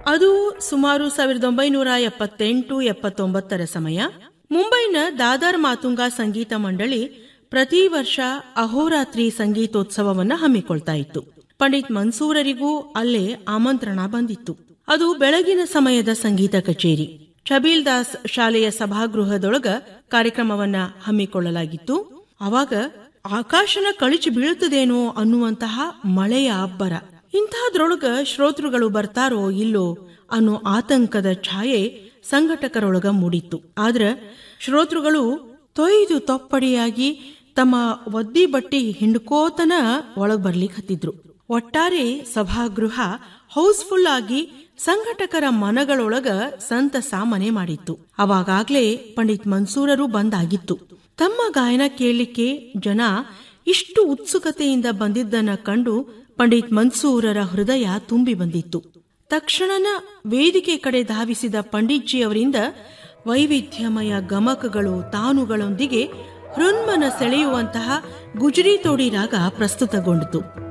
ಅದು ಸುಮಾರು ಸಾವಿರದ ಒಂಬೈನೂರ ಎಪ್ಪತ್ತೆಂಟು ಎಪ್ಪತ್ತೊಂಬತ್ತರ ಸಮಯ ಮುಂಬೈನ ದಾದರ್ ಮಾತುಂಗ ಸಂಗೀತ ಮಂಡಳಿ ಪ್ರತಿ ವರ್ಷ ಅಹೋರಾತ್ರಿ ಸಂಗೀತೋತ್ಸವವನ್ನ ಹಮ್ಮಿಕೊಳ್ತಾ ಇತ್ತು ಪಂಡಿತ್ ಮನ್ಸೂರರಿಗೂ ಅಲ್ಲೇ ಆಮಂತ್ರಣ ಬಂದಿತ್ತು ಅದು ಬೆಳಗಿನ ಸಮಯದ ಸಂಗೀತ ಕಚೇರಿ ಛಬೀಲ್ ದಾಸ್ ಶಾಲೆಯ ಸಭಾಗೃಹದೊಳಗ ಕಾರ್ಯಕ್ರಮವನ್ನ ಹಮ್ಮಿಕೊಳ್ಳಲಾಗಿತ್ತು ಅವಾಗ ಆಕಾಶನ ಕಳಿಚಿ ಬೀಳುತ್ತದೇನೋ ಅನ್ನುವಂತಹ ಮಳೆಯ ಅಬ್ಬರ ಇಂತಹದ್ರೊಳಗ ಶ್ರೋತೃಗಳು ಬರ್ತಾರೋ ಇಲ್ಲೋ ಅನ್ನೋ ಆತಂಕದ ಛಾಯೆ ಸಂಘಟಕರೊಳಗ ಮೂಡಿತ್ತು ಆದ್ರ ಶ್ರೋತೃಗಳು ತೊಯ್ದು ತೊಪ್ಪಡಿಯಾಗಿ ತಮ್ಮ ಒದ್ದಿ ಬಟ್ಟಿ ಹಿಂಡ್ಕೋತನ ಒಳಗ್ ಬರ್ಲಿಕ್ಕೆ ಹತ್ತಿದ್ರು ಒಟ್ಟಾರೆ ಸಭಾಗೃಹ ಹೌಸ್ಫುಲ್ ಆಗಿ ಸಂಘಟಕರ ಮನಗಳೊಳಗ ಸಂತಸ ಮನೆ ಮಾಡಿತ್ತು ಅವಾಗಾಗ್ಲೇ ಪಂಡಿತ್ ಮನ್ಸೂರರು ಬಂದಾಗಿತ್ತು ತಮ್ಮ ಗಾಯನ ಕೇಳಲಿಕ್ಕೆ ಜನ ಇಷ್ಟು ಉತ್ಸುಕತೆಯಿಂದ ಬಂದಿದ್ದನ್ನ ಕಂಡು ಪಂಡಿತ್ ಮನ್ಸೂರರ ಹೃದಯ ತುಂಬಿ ಬಂದಿತ್ತು ತಕ್ಷಣನ ವೇದಿಕೆ ಕಡೆ ಧಾವಿಸಿದ ಪಂಡಿತ್ಜಿ ಅವರಿಂದ ವೈವಿಧ್ಯಮಯ ಗಮಕಗಳು ತಾನುಗಳೊಂದಿಗೆ ಹೃನ್ಮನ ಸೆಳೆಯುವಂತಹ ಗುಜರಿ ತೋಡಿ ರಾಗ ಪ್ರಸ್ತುತಗೊಂಡಿತು